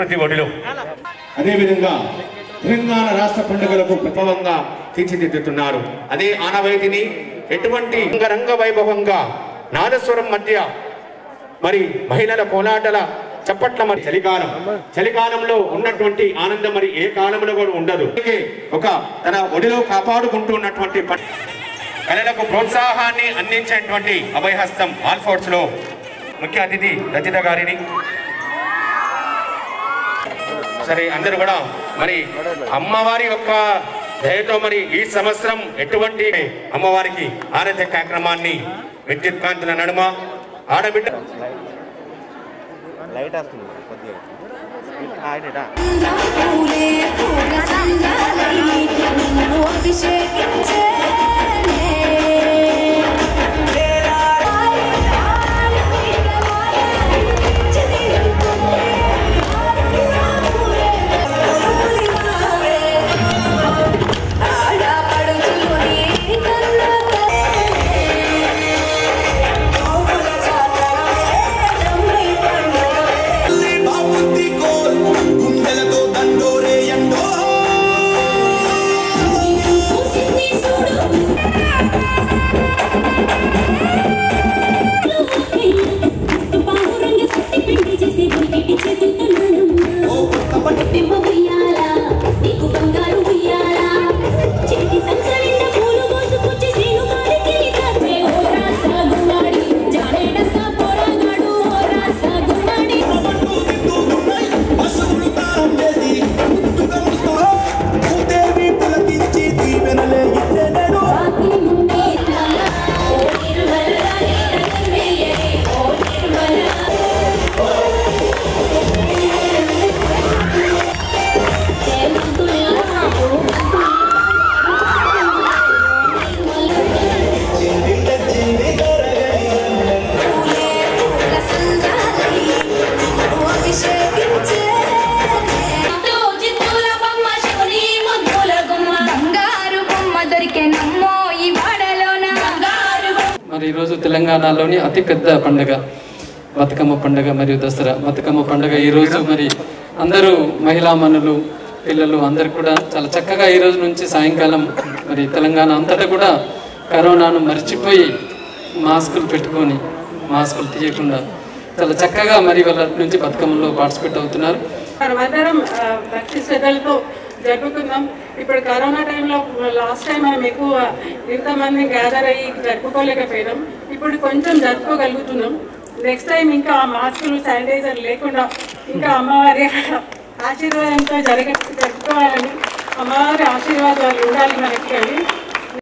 ప్రతి ఒడిలో అదేవిధంగా తెలంగాణ రాష్ట్ర పండుగలకు ప్రభావంగా తీర్చిదిద్దుతున్నారు అదే ఆనవాయితీని ఎటువంటి రంగ వైభవంగా నాదస్వరం మధ్య మరి మహిళల కోలాటల చప్పట్ల మరి చలికాలం చలికాలంలో ఉన్నటువంటి ఆనందం మరి ఏ కాలంలో కూడా ఉండదు అందుకే ఒక తన ఒడిలో కాపాడుకుంటూ ఉన్నటువంటి ప- కళలకు ప్రోత్సాహాన్ని అందించేటువంటి అభయహస్తం ఆల్ఫోర్ట్స్ లో ముఖ్య అతిథి రచిత గారిని సరే అందరూ కూడా మరి అమ్మవారి యొక్క దయతో మరి ఈ సంవత్సరం ఎటువంటి అమ్మవారికి ఆరాధ్య కార్యక్రమాన్ని విద్యుత్ కాంతుల నడుమ ఆడబిడ్డ లైట్ వస్తుంది కొద్దిగా ఆయనడా పూలే పూల సంగాలై నిన్ను అభిషేకించేనే. ఆడపడుచుని కన్న బాబుద్ది కోల్ గుండెలతో దండోరే ఎండో పశువులు తారం చేసి ముద్దుగా ముస్తారా భూదేవి పులకించి దీవెనలే ఇచ్చే నేను బంగారు బొమ్మ దొరికే నమ్మో ఈ వాడలోన బంగారు మరి ఈరోజు తెలంగాణలోని అతిపెద్ద పండుగ బతుకమ్మ పండుగ మరియు దసరా బతుకమ్మ పండుగ ఈరోజు మరి అందరూ మహిళా మనులు పిల్లలు అందరు కూడా చాలా చక్కగా ఈ రోజు నుంచి సాయంకాలం మరి తెలంగాణ అంతటా కూడా కరోనాను మర్చిపోయి మాస్కులు పెట్టుకొని మాస్కులు తీయకుండా చాలా చక్కగా మరి వాళ్ళ నుంచి బతుకమ్మలో పార్టిసిపేట్ అవుతున్నారు మనమందరం ఆ, భక్తి శ్రద్ధలతో జరుపుకుందాం ఇప్పుడు కరోనా టైంలో లాస్ట్ టైం మనం ఎక్కువ ఇంతమంది గ్యాదర్ అయ్యి జరుపుకోలేకపోయినాం ఇప్పుడు కొంచెం జరుపుకోగలుగుతున్నాం నెక్స్ట్ టైం ఇంకా ఆ మాస్కులు శానిటైజర్ లేకుండా ఇంకా అమ్మవారి ఆశీర్వాదంతో జరగ జరుపుకోవాలని అమ్మవారి ఆశీర్వాదాలు ఉండాలి మనకి అని